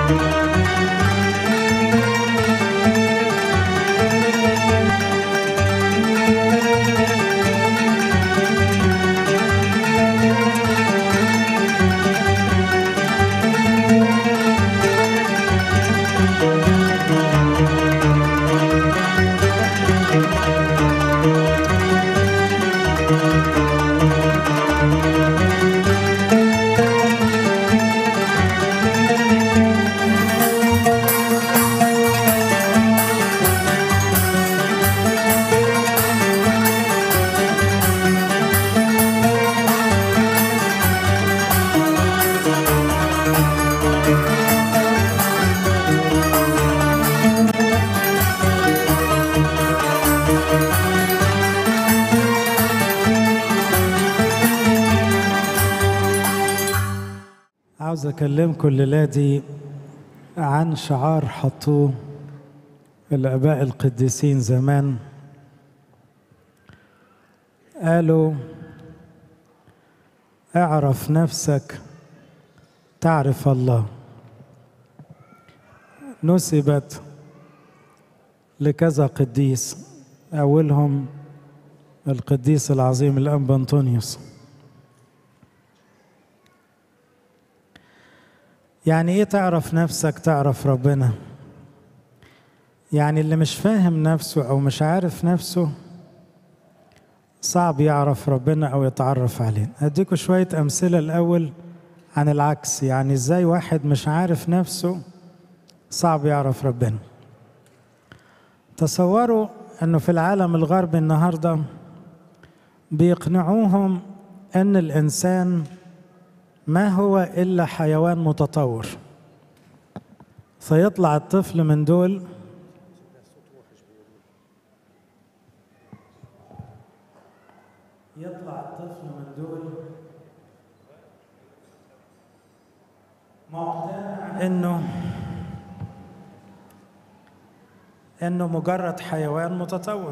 عاوز اكلمكم الليله دي عن شعار حطوه الاباء القديسين زمان قالوا اعرف نفسك تعرف الله نسبت لكذا قديس اولهم القديس العظيم الانبا انطونيوس يعني ايه تعرف نفسك تعرف ربنا يعني اللي مش فاهم نفسه او مش عارف نفسه صعب يعرف ربنا او يتعرف عليه اديكم شويه امثله الاول عن العكس يعني ازاي واحد مش عارف نفسه صعب يعرف ربنا تصوروا انه في العالم الغربي النهارده بيقنعوهم ان الانسان ما هو الا حيوان متطور فيطلع الطفل من دول يطلع الطفل من دول مقتنع انه انه مجرد حيوان متطور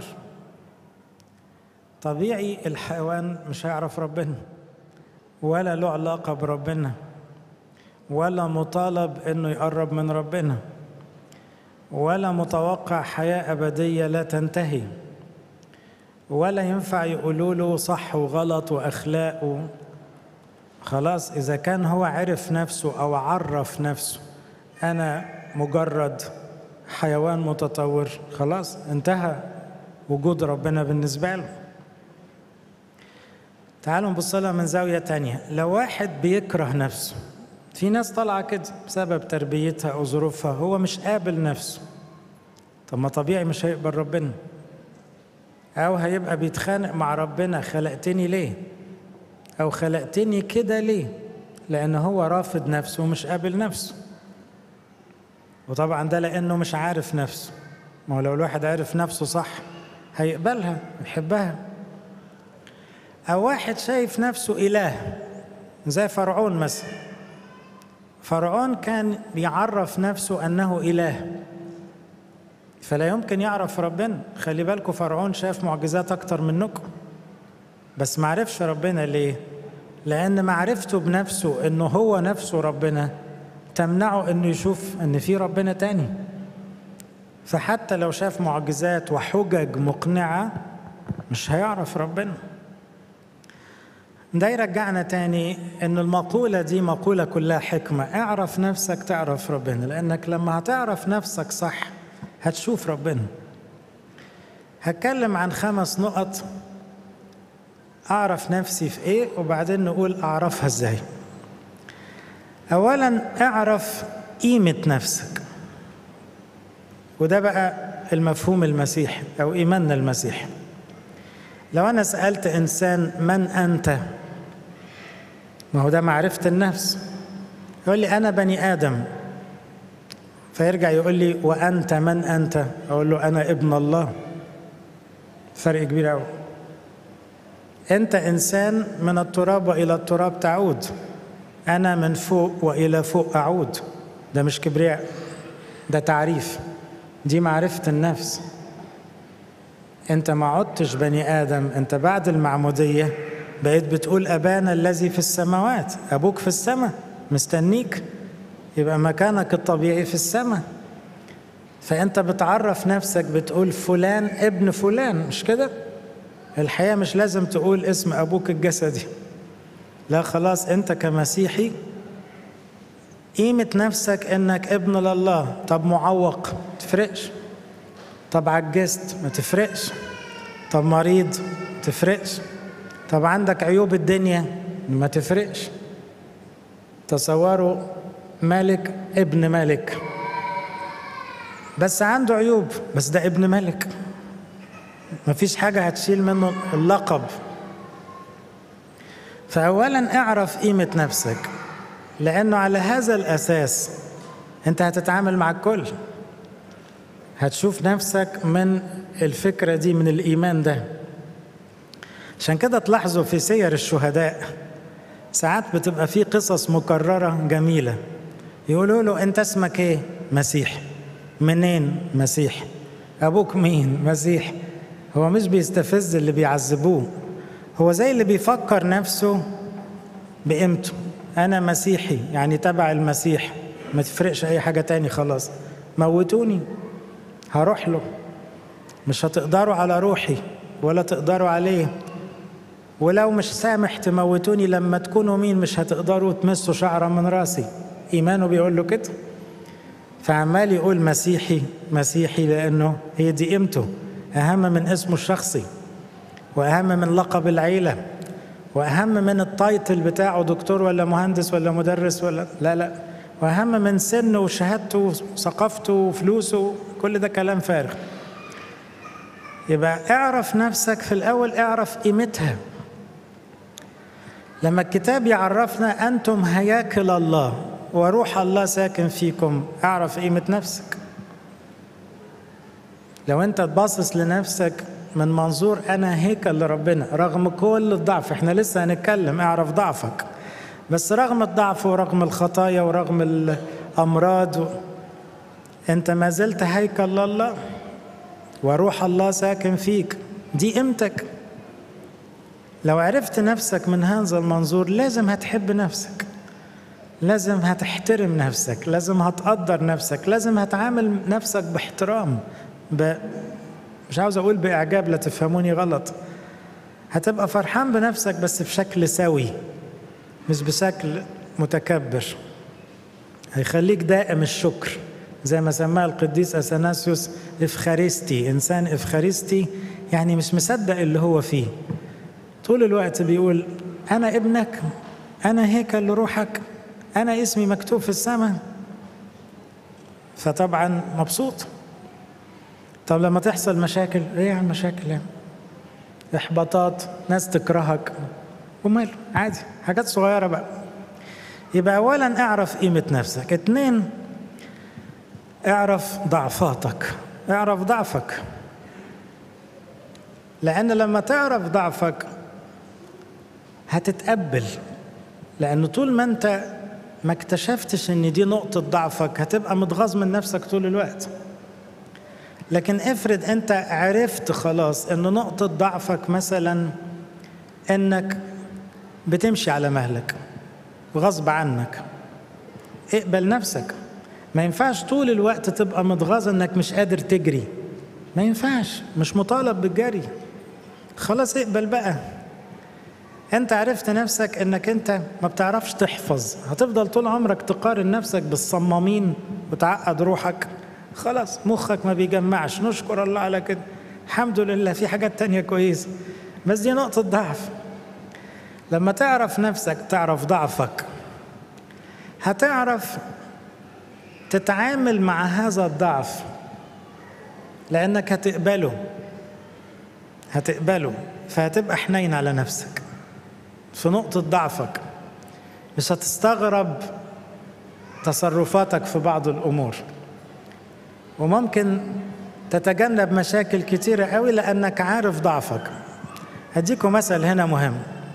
طبيعي الحيوان مش هيعرف ربنا ولا له علاقة بربنا ولا مطالب انه يقرب من ربنا ولا متوقع حياة أبدية لا تنتهي ولا ينفع يقولوا له صح وغلط وأخلاق و... خلاص إذا كان هو عرف نفسه أو عرف نفسه أنا مجرد حيوان متطور خلاص انتهى وجود ربنا بالنسبة له تعالوا نبص لها من زاوية تانية لو واحد بيكره نفسه في ناس طالعة كده بسبب تربيتها أو ظروفها هو مش قابل نفسه طب ما طبيعي مش هيقبل ربنا أو هيبقى بيتخانق مع ربنا خلقتني ليه أو خلقتني كده ليه لأن هو رافض نفسه ومش قابل نفسه وطبعا ده لأنه مش عارف نفسه ما هو لو الواحد عارف نفسه صح هيقبلها يحبها أو واحد شايف نفسه إله زي فرعون مثلا فرعون كان يعرف نفسه أنه إله فلا يمكن يعرف ربنا خلي بالكم فرعون شاف معجزات أكتر منكم بس ما عرفش ربنا ليه لأن معرفته بنفسه أنه هو نفسه ربنا تمنعه أنه يشوف أن في ربنا تاني فحتى لو شاف معجزات وحجج مقنعة مش هيعرف ربنا ده يرجعنا تاني ان المقولة دي مقولة كلها حكمة اعرف نفسك تعرف ربنا لانك لما هتعرف نفسك صح هتشوف ربنا هتكلم عن خمس نقط اعرف نفسي في ايه وبعدين نقول اعرفها ازاي اولا اعرف قيمة نفسك وده بقى المفهوم المسيحي او ايماننا المسيحي لو انا سالت انسان من انت ما هو ده معرفه النفس يقول لي انا بني ادم فيرجع يقول لي وانت من انت اقول له انا ابن الله فرق كبير قوي انت انسان من التراب والى التراب تعود انا من فوق والى فوق اعود ده مش كبرياء ده تعريف دي معرفه النفس انت ما عدتش بني ادم انت بعد المعموديه بقيت بتقول ابانا الذي في السماوات ابوك في السماء مستنيك يبقى مكانك الطبيعي في السماء فأنت بتعرف نفسك بتقول فلان ابن فلان مش كده؟ الحقيقة مش لازم تقول اسم أبوك الجسدي لا خلاص أنت كمسيحي قيمة نفسك إنك ابن لله طب معوق تفرقش طب عجزت ما تفرقش طب مريض ما تفرقش طب عندك عيوب الدنيا ما تفرقش تصوروا ملك ابن ملك بس عنده عيوب بس ده ابن ملك مفيش حاجة هتشيل منه اللقب فأولا اعرف قيمة نفسك لأنه على هذا الأساس أنت هتتعامل مع الكل هتشوف نفسك من الفكرة دي من الإيمان ده عشان كده تلاحظوا في سير الشهداء ساعات بتبقى في قصص مكررة جميلة يقولوا له أنت اسمك إيه؟ مسيح منين؟ مسيح أبوك مين؟ مسيح هو مش بيستفز اللي بيعذبوه هو زي اللي بيفكر نفسه بقيمته أنا مسيحي يعني تبع المسيح ما تفرقش أي حاجة تاني خلاص موتوني هروح له مش هتقدروا على روحي ولا تقدروا عليه ولو مش سامح تموتوني لما تكونوا مين مش هتقدروا تمسوا شعرة من راسي إيمانه بيقول له كده فعمال يقول مسيحي مسيحي لأنه هي دي قيمته أهم من اسمه الشخصي وأهم من لقب العيلة وأهم من التايتل بتاعه دكتور ولا مهندس ولا مدرس ولا لا لا وأهم من سنه وشهادته وثقافته وفلوسه كل ده كلام فارغ يبقى اعرف نفسك في الأول اعرف قيمتها لما الكتاب يعرفنا أنتم هياكل الله وروح الله ساكن فيكم اعرف قيمة نفسك لو انت تباصص لنفسك من منظور انا هيكل لربنا رغم كل الضعف احنا لسه هنتكلم اعرف ضعفك بس رغم الضعف ورغم الخطايا ورغم الامراض و... انت ما زلت هيكل لله وروح الله ساكن فيك دي قيمتك لو عرفت نفسك من هذا المنظور لازم هتحب نفسك لازم هتحترم نفسك لازم هتقدر نفسك لازم هتعامل نفسك باحترام ب... مش عاوز اقول باعجاب لا تفهموني غلط هتبقى فرحان بنفسك بس بشكل سوي مش بشكل متكبر هيخليك دائم الشكر زي ما سماها القديس اثناسيوس افخارستي انسان افخارستي يعني مش مصدق اللي هو فيه طول الوقت بيقول انا ابنك انا هيكل لروحك انا اسمي مكتوب في السماء فطبعا مبسوط طب لما تحصل مشاكل ايه يعني مشاكل يعني احباطات ناس تكرهك وماله عادي حاجات صغيرة بقى يبقى أولا اعرف قيمة نفسك اتنين اعرف ضعفاتك اعرف ضعفك لأن لما تعرف ضعفك هتتقبل لأن طول ما أنت ما اكتشفتش إن دي نقطة ضعفك هتبقى متغاظ من نفسك طول الوقت لكن افرض انت عرفت خلاص ان نقطة ضعفك مثلا انك بتمشي على مهلك غصب عنك اقبل نفسك ما ينفعش طول الوقت تبقى متغاظ انك مش قادر تجري ما ينفعش مش مطالب بالجري خلاص اقبل بقى انت عرفت نفسك انك انت ما بتعرفش تحفظ هتفضل طول عمرك تقارن نفسك بالصمامين وتعقد روحك خلاص مخك ما بيجمعش نشكر الله على كده الحمد لله في حاجات تانية كويسة بس دي نقطة ضعف لما تعرف نفسك تعرف ضعفك هتعرف تتعامل مع هذا الضعف لأنك هتقبله هتقبله فهتبقى حنين على نفسك في نقطة ضعفك مش هتستغرب تصرفاتك في بعض الأمور وممكن تتجنب مشاكل كتيرة قوي لأنك عارف ضعفك هديكم مثل هنا مهم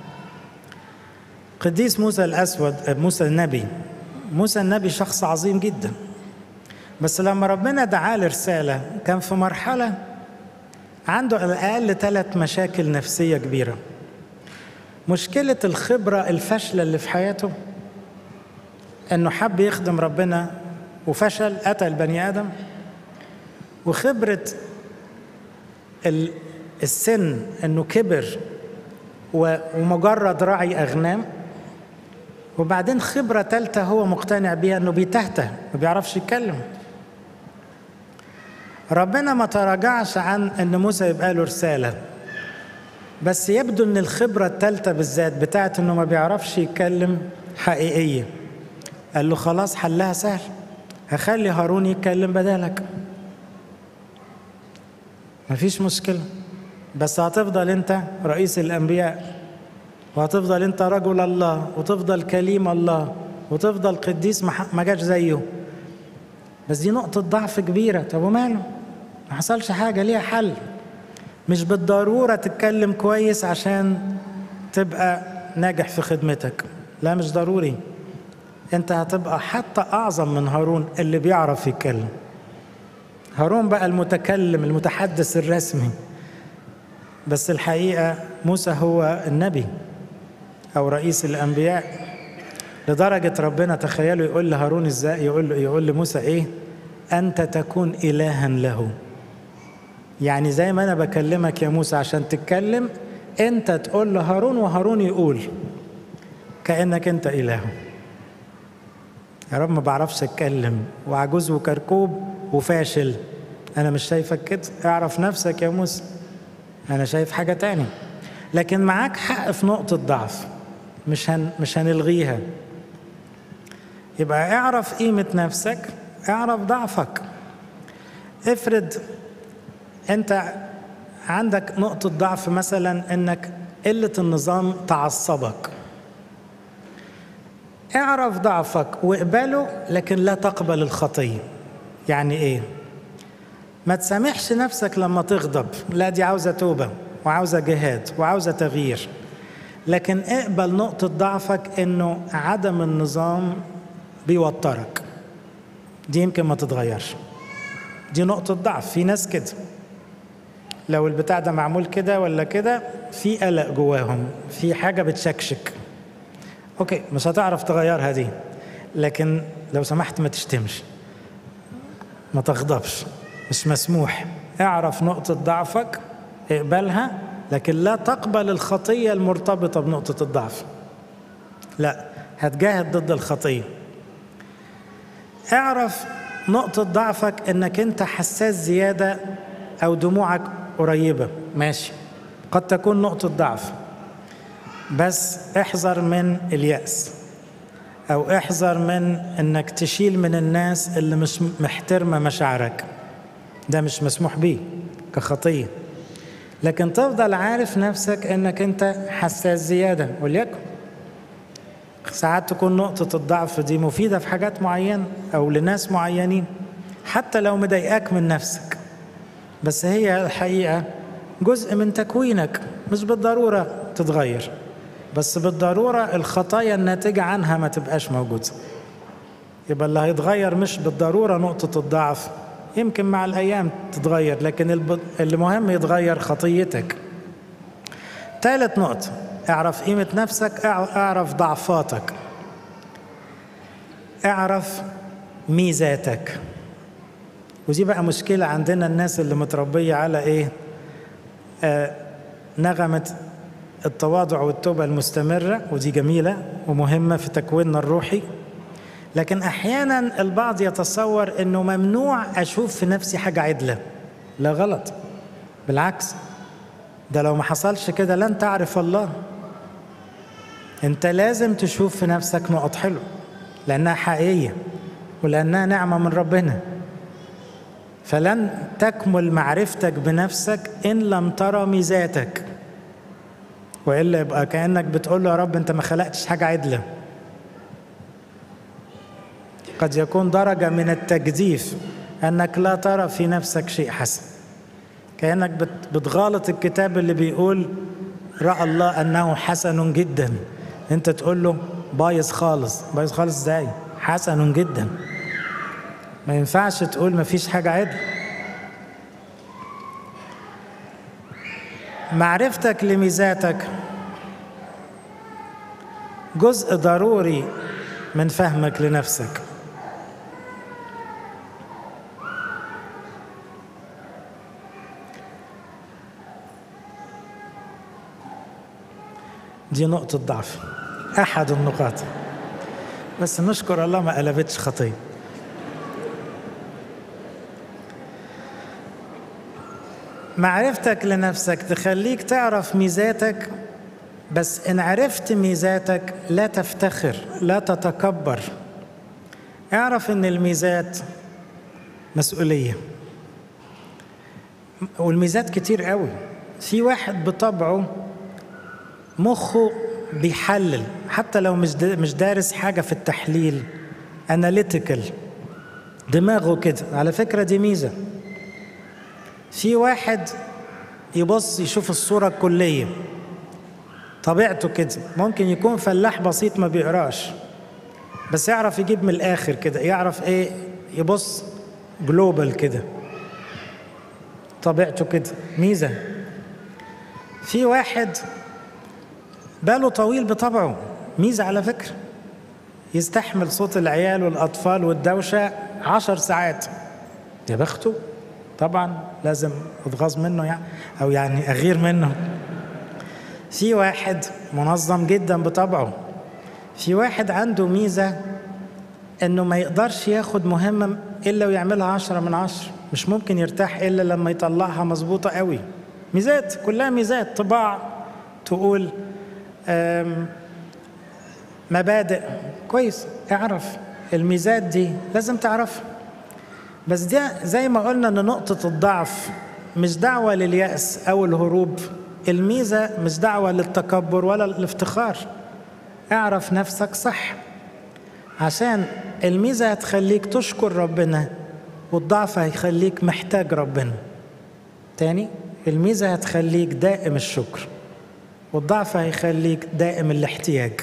قديس موسى الأسود موسى النبي موسى النبي شخص عظيم جدا بس لما ربنا دعاه لرسالة كان في مرحلة عنده على الأقل ثلاث مشاكل نفسية كبيرة مشكلة الخبرة الفاشلة اللي في حياته انه حب يخدم ربنا وفشل قتل بني ادم وخبره السن انه كبر ومجرد راعي اغنام وبعدين خبره ثالثه هو مقتنع بيها انه بيتهته ما بيعرفش يتكلم ربنا ما تراجعش عن ان موسى يبقى له رساله بس يبدو ان الخبره الثالثه بالذات بتاعت انه ما بيعرفش يتكلم حقيقيه قال له خلاص حلها سهل هخلي هارون يتكلم بدالك مفيش مشكله بس هتفضل انت رئيس الانبياء وهتفضل انت رجل الله وتفضل كليم الله وتفضل قديس ما جاش زيه بس دي نقطة ضعف كبيرة طب وماله ما حصلش حاجة ليها حل مش بالضرورة تتكلم كويس عشان تبقى ناجح في خدمتك لا مش ضروري انت هتبقى حتى اعظم من هارون اللي بيعرف يتكلم هارون بقى المتكلم المتحدث الرسمي بس الحقيقة موسى هو النبي أو رئيس الأنبياء لدرجة ربنا تخيلوا يقول لهارون ازاي يقول له يقول لموسى ايه أنت تكون إلها له يعني زي ما أنا بكلمك يا موسى عشان تتكلم أنت تقول لهارون وهارون يقول كأنك أنت إله يا رب ما بعرفش أتكلم وعجوز وكركوب وفاشل أنا مش شايفك كده اعرف نفسك يا موسى أنا شايف حاجة تاني لكن معاك حق في نقطة ضعف مش هن مش هنلغيها يبقى اعرف قيمة نفسك اعرف ضعفك افرض انت عندك نقطة ضعف مثلا انك قلة النظام تعصبك اعرف ضعفك واقبله لكن لا تقبل الخطية يعني ايه ما تسامحش نفسك لما تغضب لا دي عاوزة توبة وعاوزة جهاد وعاوزة تغيير لكن اقبل نقطة ضعفك انه عدم النظام بيوترك دي يمكن ما تتغيرش دي نقطة ضعف في ناس كده لو البتاع ده معمول كده ولا كده في قلق جواهم في حاجة بتشكشك اوكي مش هتعرف تغيرها دي لكن لو سمحت ما تشتمش ما تغضبش مش مسموح اعرف نقطة ضعفك اقبلها لكن لا تقبل الخطية المرتبطة بنقطة الضعف لا هتجاهد ضد الخطية اعرف نقطة ضعفك انك انت حساس زيادة او دموعك قريبة ماشي قد تكون نقطة ضعف بس احذر من اليأس او احذر من انك تشيل من الناس اللي مش محترمة مشاعرك ده مش مسموح بيه كخطيه لكن تفضل عارف نفسك انك انت حساس زياده وليكن ساعات تكون نقطة الضعف دي مفيدة في حاجات معينة أو لناس معينين حتى لو مضايقاك من نفسك بس هي الحقيقة جزء من تكوينك مش بالضرورة تتغير بس بالضرورة الخطايا الناتجة عنها ما تبقاش موجودة يبقى اللي هيتغير مش بالضرورة نقطة الضعف يمكن مع الأيام تتغير لكن اللي مهم يتغير خطيتك ثالث نقطة اعرف قيمة نفسك اعرف ضعفاتك اعرف ميزاتك ودي بقى مشكلة عندنا الناس اللي متربية على ايه آه نغمة التواضع والتوبة المستمرة ودي جميلة ومهمة في تكويننا الروحي لكن احيانا البعض يتصور انه ممنوع اشوف في نفسي حاجه عدله لا غلط بالعكس ده لو ما حصلش كده لن تعرف الله انت لازم تشوف في نفسك نقط حلوه لانها حقيقيه ولانها نعمه من ربنا فلن تكمل معرفتك بنفسك ان لم ترى ميزاتك والا يبقى كانك بتقول له يا رب انت ما خلقتش حاجه عدله قد يكون درجة من التجديف أنك لا ترى في نفسك شيء حسن كأنك بتغالط الكتاب اللي بيقول رأى الله أنه حسن جدا أنت تقول له بايظ خالص بايظ خالص ازاي حسن جدا ما ينفعش تقول ما فيش حاجة عدل معرفتك لميزاتك جزء ضروري من فهمك لنفسك دي نقطة ضعف أحد النقاط بس نشكر الله ما قلبتش خطية معرفتك لنفسك تخليك تعرف ميزاتك بس إن عرفت ميزاتك لا تفتخر لا تتكبر اعرف إن الميزات مسؤولية والميزات كتير قوي في واحد بطبعه مخه بيحلل حتى لو مش مش دارس حاجة في التحليل اناليتيكال دماغه كده على فكرة دي ميزة في واحد يبص يشوف الصورة الكلية طبيعته كده ممكن يكون فلاح بسيط ما بيقراش بس يعرف يجيب من الآخر كده يعرف إيه يبص جلوبال كده طبيعته كده ميزة في واحد باله طويل بطبعه ميزة على فكرة يستحمل صوت العيال والأطفال والدوشة عشر ساعات يا بخته طبعا لازم اتغاظ منه يعني أو يعني أغير منه في واحد منظم جدا بطبعه في واحد عنده ميزة انه ما يقدرش ياخد مهمة الا ويعملها عشرة من عشرة مش ممكن يرتاح الا لما يطلعها مظبوطة قوي ميزات كلها ميزات طباع تقول مبادئ كويس اعرف الميزات دي لازم تعرفها بس دي زي ما قلنا ان نقطة الضعف مش دعوة لليأس أو الهروب الميزة مش دعوة للتكبر ولا الافتخار اعرف نفسك صح عشان الميزة هتخليك تشكر ربنا والضعف هيخليك محتاج ربنا تاني الميزة هتخليك دائم الشكر والضعف هيخليك دائم الاحتياج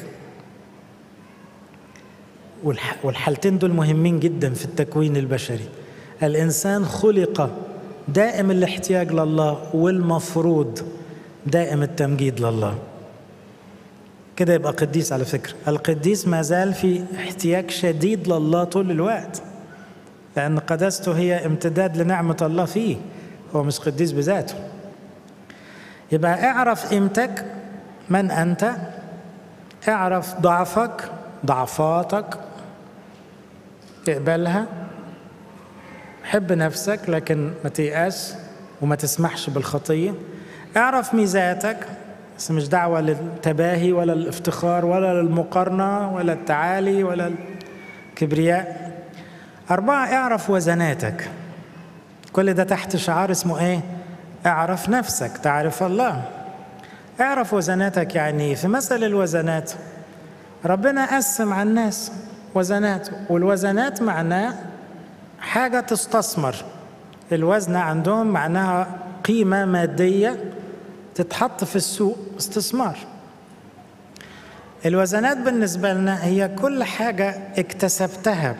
والحالتين دول مهمين جدا في التكوين البشري الإنسان خلق دائم الاحتياج لله والمفروض دائم التمجيد لله كده يبقى قديس على فكرة القديس ما زال في احتياج شديد لله طول الوقت لأن قداسته هي امتداد لنعمة الله فيه هو مش قديس بذاته يبقى اعرف قيمتك من أنت اعرف ضعفك ضعفاتك اقبلها حب نفسك لكن ما تيأس وما تسمحش بالخطية اعرف ميزاتك بس مش دعوة للتباهي ولا الافتخار ولا للمقارنة ولا التعالي ولا الكبرياء أربعة اعرف وزناتك كل ده تحت شعار اسمه ايه اعرف نفسك تعرف الله اعرف وزناتك يعني في مثل الوزنات ربنا قسم على الناس وزنات والوزنات معناه حاجة تستثمر الوزنة عندهم معناها قيمة مادية تتحط في السوق استثمار الوزنات بالنسبة لنا هي كل حاجة اكتسبتها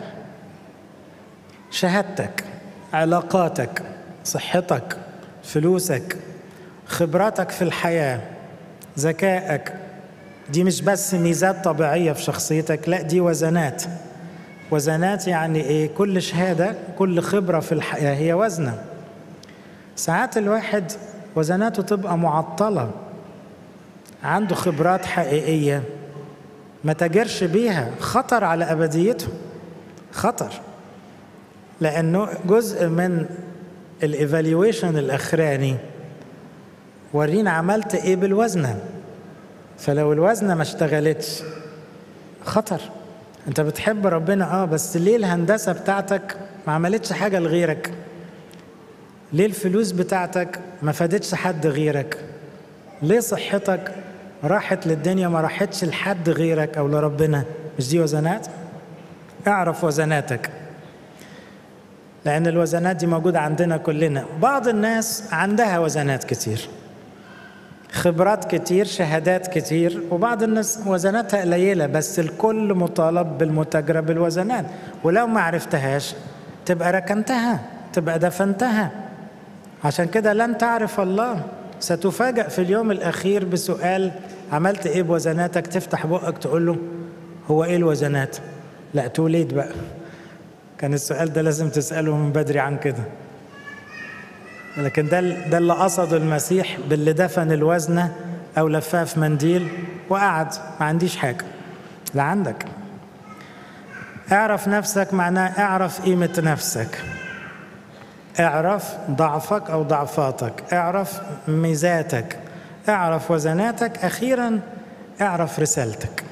شهادتك علاقاتك صحتك فلوسك خبراتك في الحياة ذكائك دي مش بس ميزات طبيعية في شخصيتك لا دي وزنات وزنات يعني ايه كل شهادة كل خبرة في الحياة هي وزنة ساعات الواحد وزناته تبقى معطلة عنده خبرات حقيقية ما تجرش بيها خطر على أبديته خطر لأنه جزء من الايفالويشن الأخراني ورينا عملت إيه بالوزنة فلو الوزنة ما اشتغلتش خطر انت بتحب ربنا اه بس ليه الهندسة بتاعتك ما عملتش حاجة لغيرك ليه الفلوس بتاعتك ما فادتش حد غيرك ليه صحتك راحت للدنيا ما راحتش لحد غيرك او لربنا مش دي وزنات اعرف وزناتك لان الوزنات دي موجودة عندنا كلنا بعض الناس عندها وزنات كتير خبرات كتير شهادات كتير وبعض الناس وزناتها قليلة بس الكل مطالب بالمتاجرة بالوزنات ولو ما عرفتهاش تبقى ركنتها تبقى دفنتها عشان كده لن تعرف الله ستفاجأ في اليوم الأخير بسؤال عملت إيه بوزناتك تفتح بقك تقول له هو إيه الوزنات لا توليد بقى كان السؤال ده لازم تسأله من بدري عن كده لكن ده ده اللي قصده المسيح باللي دفن الوزنة أو لفاه في منديل وقعد ما عنديش حاجة لا عندك اعرف نفسك معناه اعرف قيمة نفسك اعرف ضعفك أو ضعفاتك اعرف ميزاتك اعرف وزناتك أخيرا اعرف رسالتك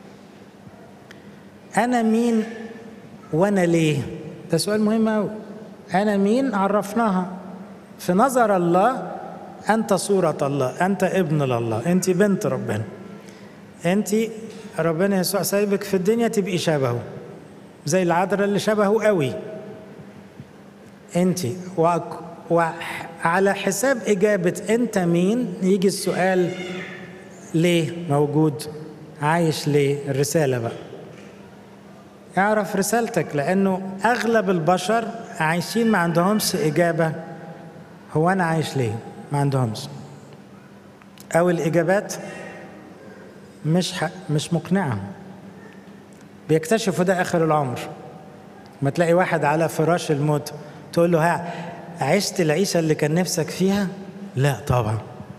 أنا مين وأنا ليه ده سؤال مهم أوي أنا مين عرفناها في نظر الله أنت صورة الله أنت ابن لله أنت بنت ربنا أنت ربنا يسوع سايبك في الدنيا تبقي شبهه زي العذراء اللي شبهه قوي أنت وعلى حساب إجابة أنت مين يجي السؤال ليه موجود عايش ليه الرسالة بقى اعرف رسالتك لأنه أغلب البشر عايشين ما عندهمش إجابة هو أنا عايش ليه ما عندهمش أو الإجابات مش حق مش مقنعة بيكتشفوا ده آخر العمر ما تلاقي واحد على فراش الموت تقول له ها عشت العيشة اللي كان نفسك فيها لا طبعا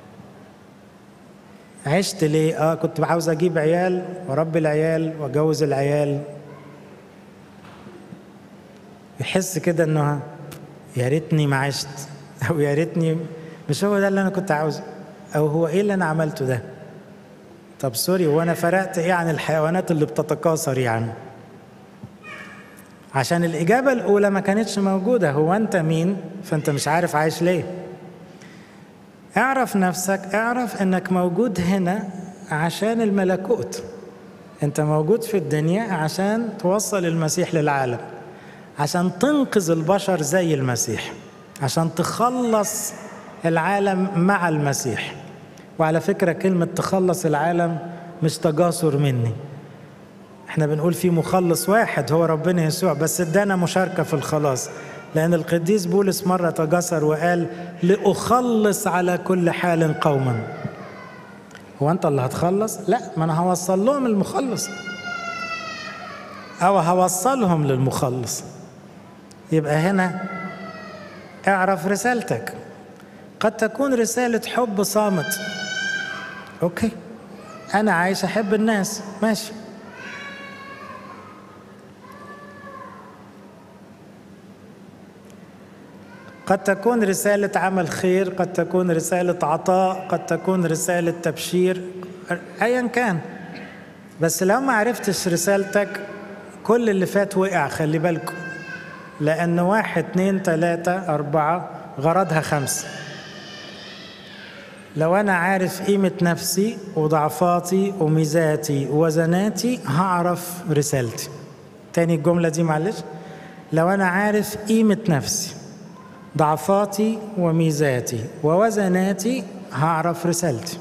عشت ليه اه كنت عاوز اجيب عيال واربي العيال واجوز العيال يحس كده انه يا ريتني ما عشت او يا ريتني مش هو ده اللي انا كنت عاوزه او هو ايه اللي انا عملته ده طب سوري وانا فرقت ايه عن الحيوانات اللي بتتكاثر يعني عشان الاجابه الاولى ما كانتش موجوده هو انت مين فانت مش عارف عايش ليه اعرف نفسك اعرف انك موجود هنا عشان الملكوت انت موجود في الدنيا عشان توصل المسيح للعالم عشان تنقذ البشر زي المسيح عشان تخلص العالم مع المسيح وعلى فكرة كلمة تخلص العالم مش تجاسر مني احنا بنقول في مخلص واحد هو ربنا يسوع بس ادانا مشاركة في الخلاص لأن القديس بولس مرة تجسر وقال لأخلص على كل حال قوما هو أنت اللي هتخلص؟ لا ما أنا هوصل لهم المخلص أو هوصلهم للمخلص يبقى هنا اعرف رسالتك قد تكون رسالة حب صامت أوكي أنا عايش أحب الناس ماشي قد تكون رسالة عمل خير قد تكون رسالة عطاء قد تكون رسالة تبشير أيا كان بس لو ما عرفتش رسالتك كل اللي فات وقع خلي بالكم لأن واحد اتنين تلاتة أربعة غرضها خمسة لو أنا عارف قيمة نفسي وضعفاتي وميزاتي ووزناتي هعرف رسالتي تاني الجملة دي معلش لو أنا عارف قيمة نفسي ضعفاتي وميزاتي ووزناتي هعرف رسالتي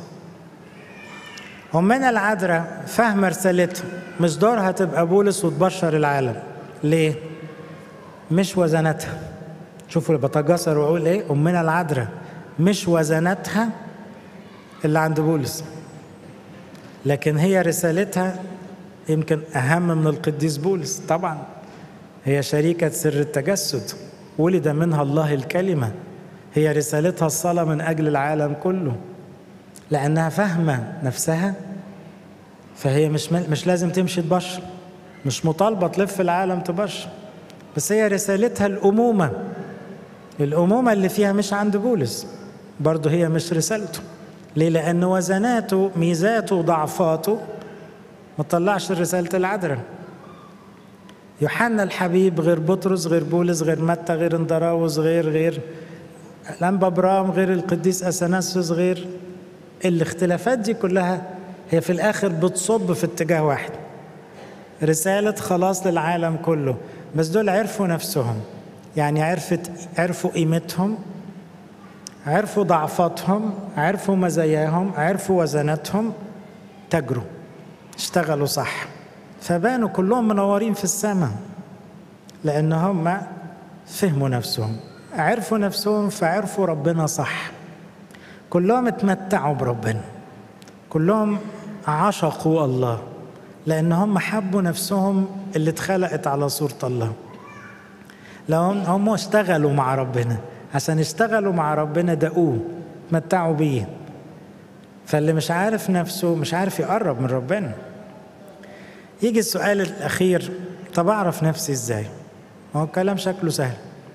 أمنا العذراء فاهمة رسالتها مش دورها تبقى بولس وتبشر العالم ليه؟ مش وزناتها شوفوا بتجسر واقول ايه امنا العذراء مش وزناتها اللي عند بولس لكن هي رسالتها يمكن اهم من القديس بولس طبعا هي شريكه سر التجسد ولد منها الله الكلمه هي رسالتها الصلاه من اجل العالم كله لانها فاهمه نفسها فهي مش مش لازم تمشي تبشر مش مطالبه تلف العالم تبشر بس هي رسالتها الأمومة الأمومة اللي فيها مش عند بولس برضه هي مش رسالته ليه؟ لأن وزناته ميزاته وضعفاته ما طلعش رسالة العذراء يوحنا الحبيب غير بطرس غير بولس غير متى غير اندراوس غير غير لمبا برام غير القديس اثناسيوس غير الاختلافات دي كلها هي في الاخر بتصب في اتجاه واحد رسالة خلاص للعالم كله بس دول عرفوا نفسهم يعني عرفت عرفوا قيمتهم عرفوا ضعفاتهم عرفوا مزاياهم عرفوا وزناتهم تجروا اشتغلوا صح فبانوا كلهم منورين في السماء لأن هم فهموا نفسهم عرفوا نفسهم فعرفوا ربنا صح كلهم اتمتعوا بربنا كلهم عشقوا الله لأن هم حبوا نفسهم اللي اتخلقت على صورة الله لو هم اشتغلوا مع ربنا عشان يشتغلوا مع ربنا دقوه تمتعوا بيه فاللي مش عارف نفسه مش عارف يقرب من ربنا يجي السؤال الأخير طب أعرف نفسي إزاي هو الكلام شكله سهل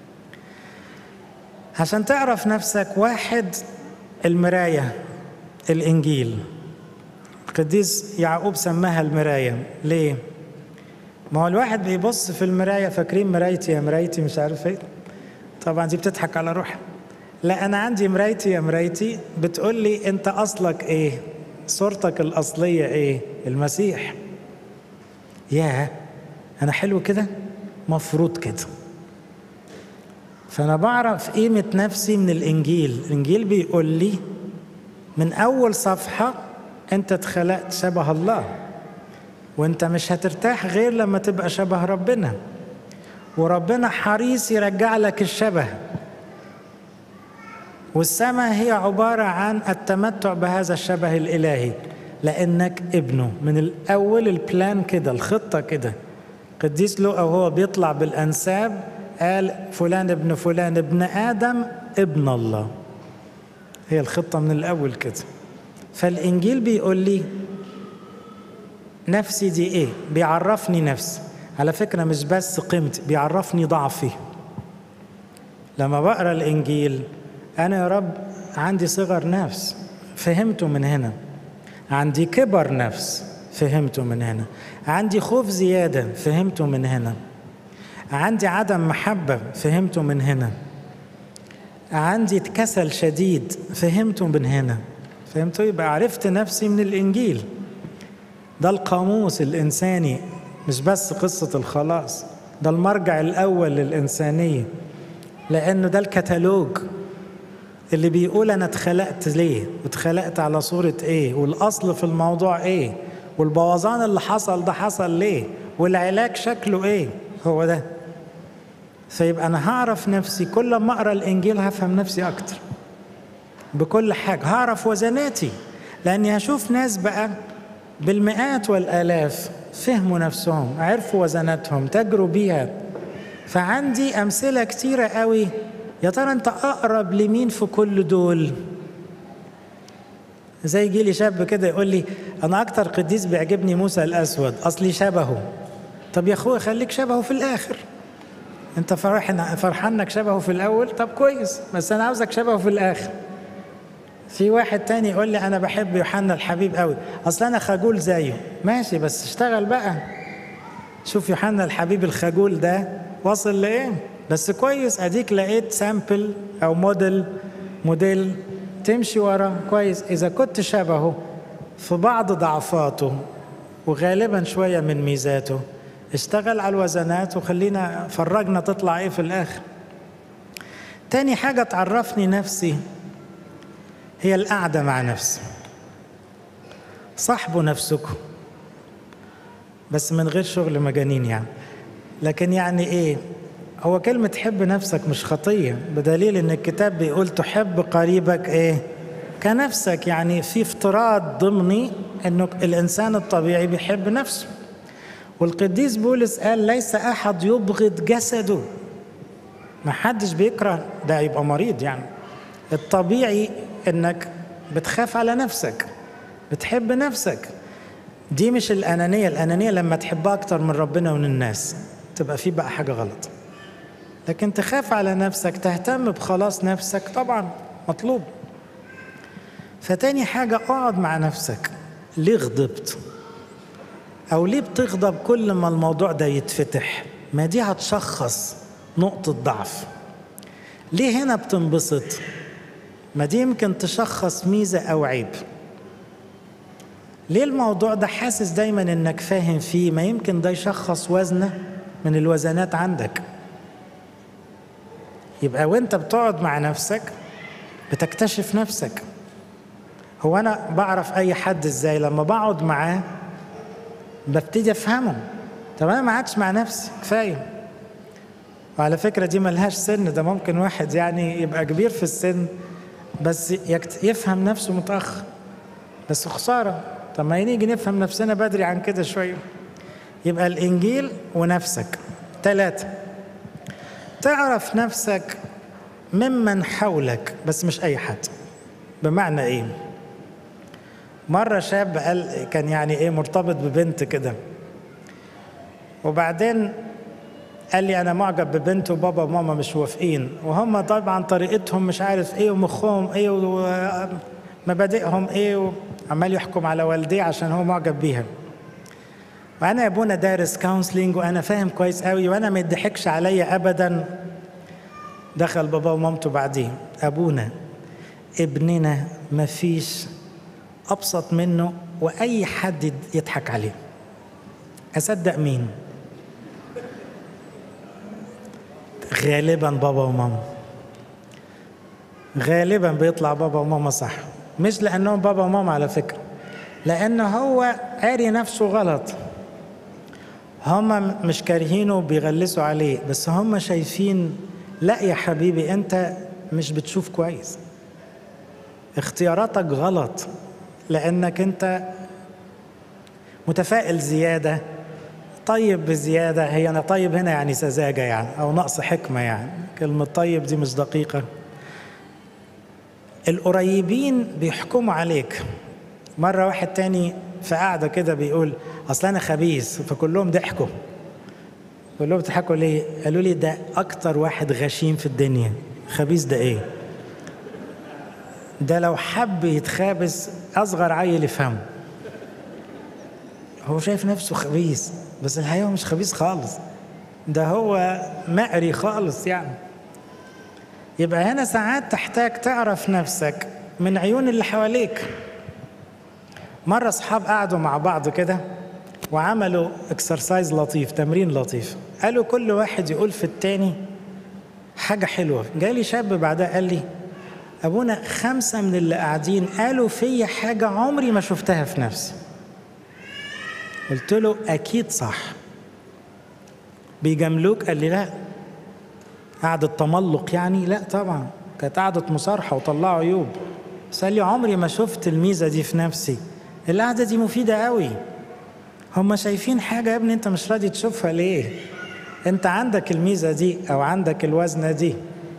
عشان تعرف نفسك واحد المراية الإنجيل القديس يعقوب سماها المراية ليه؟ ما هو الواحد بيبص في المراية فاكرين مرايتي يا مرايتي مش عارف ايه طبعا دي بتضحك على روحها لا أنا عندي مرايتي يا مرايتي بتقول لي أنت أصلك إيه؟ صورتك الأصلية إيه؟ المسيح ياه أنا حلو كده؟ مفروض كده فأنا بعرف قيمة نفسي من الإنجيل الإنجيل بيقول لي من أول صفحة أنت اتخلقت شبه الله وأنت مش هترتاح غير لما تبقى شبه ربنا وربنا حريص يرجع لك الشبه والسماء هي عبارة عن التمتع بهذا الشبه الإلهي لأنك ابنه من الأول البلان كده الخطة كده قديس لوقا وهو بيطلع بالأنساب قال فلان ابن فلان ابن آدم ابن الله هي الخطة من الأول كده فالإنجيل بيقول لي نفسي دي إيه بيعرفني نفسي على فكرة مش بس قيمتي بيعرفني ضعفي لما بقرا الإنجيل أنا يا رب عندي صغر نفس فهمته من هنا عندي كبر نفس فهمته من هنا عندي خوف زيادة فهمته من هنا عندي عدم محبة فهمته من هنا عندي كسل شديد فهمته من هنا فهمته يبقى عرفت نفسي من الإنجيل ده القاموس الإنساني مش بس قصة الخلاص ده المرجع الأول للإنسانية لأنه ده الكتالوج اللي بيقول أنا اتخلقت ليه واتخلقت على صورة إيه والأصل في الموضوع إيه والبوظان اللي حصل ده حصل ليه والعلاج شكله إيه هو ده فيبقى أنا هعرف نفسي كل ما أقرأ الإنجيل هفهم نفسي أكتر بكل حاجة هعرف وزناتي لأني هشوف ناس بقى بالمئات والآلاف فهموا نفسهم عرفوا وزناتهم تجروا بيها فعندي أمثلة كتيرة قوي يا ترى أنت أقرب لمين في كل دول زي جيلي شاب كده يقول لي أنا أكتر قديس بيعجبني موسى الأسود أصلي شبهه طب يا أخويا خليك شبهه في الآخر أنت فرحان فرحان إنك شبهه في الأول طب كويس بس أنا عاوزك شبهه في الآخر في واحد تاني يقول لي انا بحب يوحنا الحبيب قوي اصل انا خجول زيه ماشي بس اشتغل بقى شوف يوحنا الحبيب الخجول ده واصل لايه بس كويس اديك لقيت سامبل او موديل موديل تمشي ورا كويس اذا كنت شبهه في بعض ضعفاته وغالبا شويه من ميزاته اشتغل على الوزنات وخلينا فرجنا تطلع ايه في الاخر تاني حاجه تعرفني نفسي هي القعدة مع نفسي صاحبوا نفسكم بس من غير شغل مجانين يعني لكن يعني ايه هو كلمة حب نفسك مش خطية بدليل ان الكتاب بيقول تحب قريبك ايه كنفسك يعني في افتراض ضمني انه الانسان الطبيعي بيحب نفسه والقديس بولس قال ليس احد يبغض جسده ما حدش بيكره ده يبقى مريض يعني الطبيعي انك بتخاف على نفسك بتحب نفسك دي مش الأنانية الأنانية لما تحبها أكتر من ربنا ومن الناس تبقى في بقى حاجة غلط لكن تخاف على نفسك تهتم بخلاص نفسك طبعا مطلوب فتاني حاجة اقعد مع نفسك ليه غضبت أو ليه بتغضب كل ما الموضوع ده يتفتح ما دي هتشخص نقطة ضعف ليه هنا بتنبسط ما دي يمكن تشخص ميزة أو عيب ليه الموضوع ده حاسس دايما انك فاهم فيه ما يمكن ده يشخص وزنه من الوزنات عندك يبقى وانت بتقعد مع نفسك بتكتشف نفسك هو انا بعرف اي حد ازاي لما بقعد معاه ببتدي افهمه طب انا ما قعدتش مع نفسي كفايه وعلى فكره دي ملهاش سن ده ممكن واحد يعني يبقى كبير في السن بس يفهم نفسه متاخر بس خساره طب ما نيجي نفهم نفسنا بدري عن كده شويه يبقى الإنجيل ونفسك ثلاثة تعرف نفسك ممن حولك بس مش أي حد بمعنى إيه مرة شاب قال كان يعني إيه مرتبط ببنت كده وبعدين قال لي انا معجب ببنت وبابا وماما مش موافقين وهم طبعا طريقتهم مش عارف ايه ومخهم ايه ومبادئهم ايه وعمال يحكم على والديه عشان هو معجب بيها وانا يا ابونا دارس كونسلنج وانا فاهم كويس قوي وانا ما يضحكش عليا ابدا دخل بابا ومامته بعدين ابونا ابننا ما فيش ابسط منه واي حد يضحك عليه اصدق مين غالبا بابا وماما غالبا بيطلع بابا وماما صح مش لانهم بابا وماما على فكره لان هو قاري نفسه غلط هم مش كارهينه بيغلسوا عليه بس هم شايفين لا يا حبيبي انت مش بتشوف كويس اختياراتك غلط لانك انت متفائل زياده طيب بزيادة هي أنا طيب هنا يعني سذاجة يعني أو نقص حكمة يعني كلمة طيب دي مش دقيقة القريبين بيحكموا عليك مرة واحد تاني في قاعدة كده بيقول أصل أنا خبيث فكلهم ضحكوا كلهم ضحكوا ليه؟ قالوا لي ده أكتر واحد غشيم في الدنيا خبيث ده إيه؟ ده لو حب يتخابس أصغر عيل يفهمه هو شايف نفسه خبيث بس الحقيقة هو مش خبيث خالص ده هو مقري خالص يعني يبقى هنا ساعات تحتاج تعرف نفسك من عيون اللي حواليك مرة أصحاب قعدوا مع بعض كده وعملوا اكسرسايز لطيف تمرين لطيف قالوا كل واحد يقول في التاني حاجة حلوة جالي شاب بعدها قال لي أبونا خمسة من اللي قاعدين قالوا فيا حاجة عمري ما شفتها في نفسي قلت له أكيد صح بيجاملوك قال لي لا قعدة تملق يعني لا طبعا كانت قعدة مصارحة وطلعوا عيوب بس قال لي عمري ما شفت الميزة دي في نفسي القعدة دي مفيدة قوي هم شايفين حاجة يا ابني انت مش راضي تشوفها ليه انت عندك الميزة دي او عندك الوزنة دي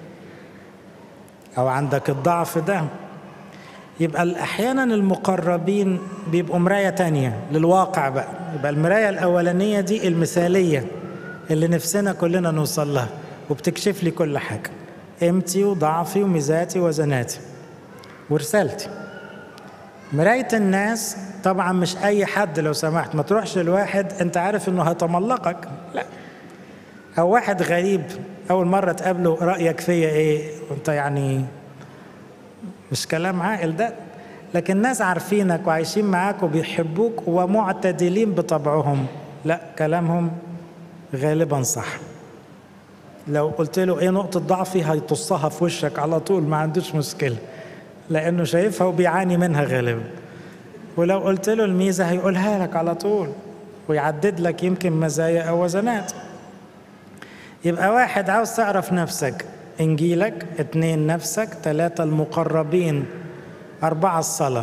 او عندك الضعف ده يبقى احيانا المقربين بيبقوا مرايه تانية للواقع بقى يبقى المرايه الاولانيه دي المثاليه اللي نفسنا كلنا نوصل لها وبتكشف لي كل حاجه قيمتي وضعفي وميزاتي وزناتي ورسالتي مرايه الناس طبعا مش اي حد لو سمحت ما تروحش لواحد انت عارف انه هيتملقك لا او واحد غريب اول مره تقابله رايك فيا ايه وانت يعني مش كلام عاقل ده لكن ناس عارفينك وعايشين معاك وبيحبوك ومعتدلين بطبعهم لا كلامهم غالبا صح لو قلت له ايه نقطة ضعفي هيطصها في وشك على طول ما عندوش مشكلة لأنه شايفها وبيعاني منها غالبا ولو قلت له الميزة هيقولها لك على طول ويعدد لك يمكن مزايا أو وزنات يبقى واحد عاوز تعرف نفسك إنجيلك اثنين نفسك ثلاثة المقربين أربعة الصلاة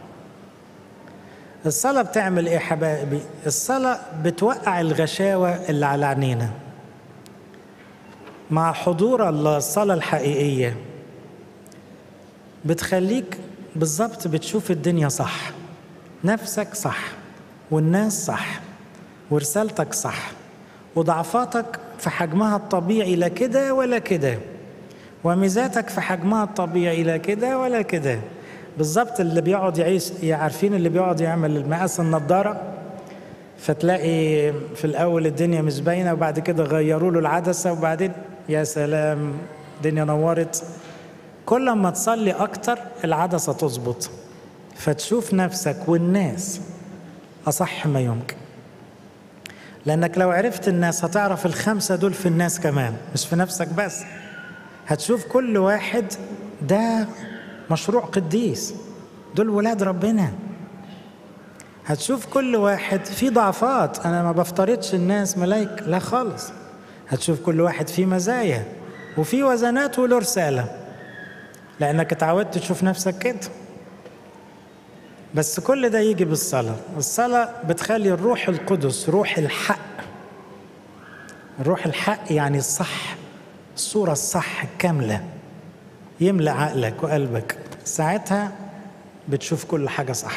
الصلاة بتعمل إيه حبايبي؟ الصلاة بتوقع الغشاوة اللي على عينينا مع حضور الله الصلاة الحقيقية بتخليك بالظبط بتشوف الدنيا صح نفسك صح والناس صح ورسالتك صح وضعفاتك في حجمها الطبيعي لا كده ولا كده وميزاتك في حجمها الطبيعي لا كده ولا كده بالظبط اللي بيقعد يعيش عارفين اللي بيقعد يعمل مقاس النضاره فتلاقي في الاول الدنيا مش باينه وبعد كده غيروا له العدسه وبعدين يا سلام الدنيا نورت كل ما تصلي اكتر العدسه تظبط فتشوف نفسك والناس اصح ما يمكن لانك لو عرفت الناس هتعرف الخمسه دول في الناس كمان مش في نفسك بس هتشوف كل واحد ده مشروع قديس دول ولاد ربنا هتشوف كل واحد فيه ضعفات انا ما بفترضش الناس ملايك لا خالص هتشوف كل واحد فيه مزايا وفيه وزنات وله رساله لانك اتعودت تشوف نفسك كده بس كل ده يجي بالصلاة الصلاة بتخلي الروح القدس روح الحق الروح الحق يعني الصح الصورة الصح الكاملة يملأ عقلك وقلبك ساعتها بتشوف كل حاجة صح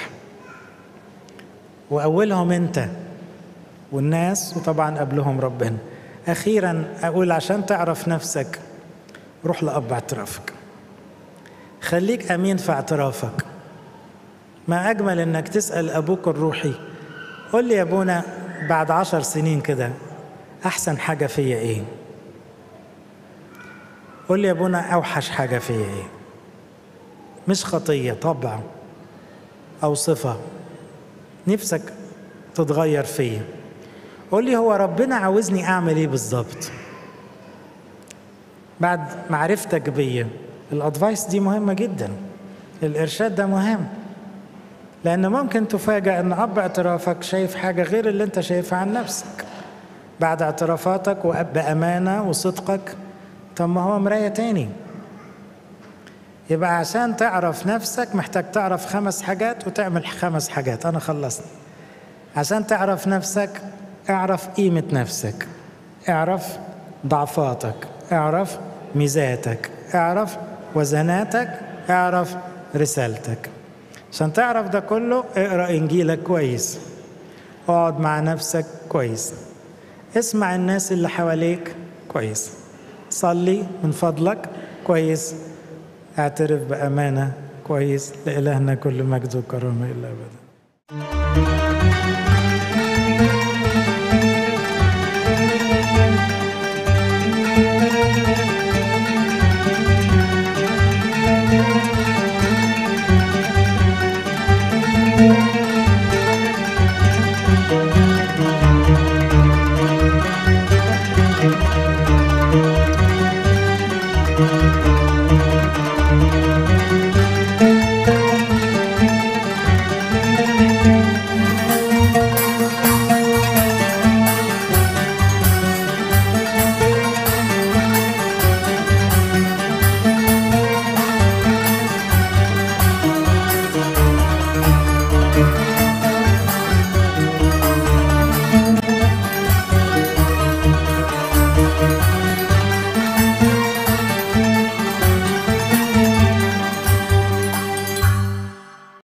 وأولهم أنت والناس وطبعا قبلهم ربنا أخيرا أقول عشان تعرف نفسك روح لأب اعترافك خليك أمين في اعترافك ما أجمل إنك تسأل أبوك الروحي قول لي يا أبونا بعد عشر سنين كده أحسن حاجة فيا إيه قول لي يا أبونا أوحش حاجة فيا إيه مش خطية طبع أو صفة نفسك تتغير فيا قول لي هو ربنا عاوزني أعمل إيه بالظبط بعد معرفتك بيا الأدفايس دي مهمة جدا الإرشاد ده مهم لأن ممكن تفاجأ أن أب اعترافك شايف حاجة غير اللي أنت شايفها عن نفسك بعد اعترافاتك وبأمانة وصدقك طب ما هو مراية تاني يبقى عشان تعرف نفسك محتاج تعرف خمس حاجات وتعمل خمس حاجات أنا خلصت عشان تعرف نفسك اعرف قيمة نفسك اعرف ضعفاتك اعرف ميزاتك اعرف وزناتك اعرف رسالتك عشان تعرف ده كله اقرا انجيلك كويس اقعد مع نفسك كويس اسمع الناس اللي حواليك كويس صلي من فضلك كويس اعترف بامانه كويس لالهنا كل مجد وكرامه الا ابدا thank you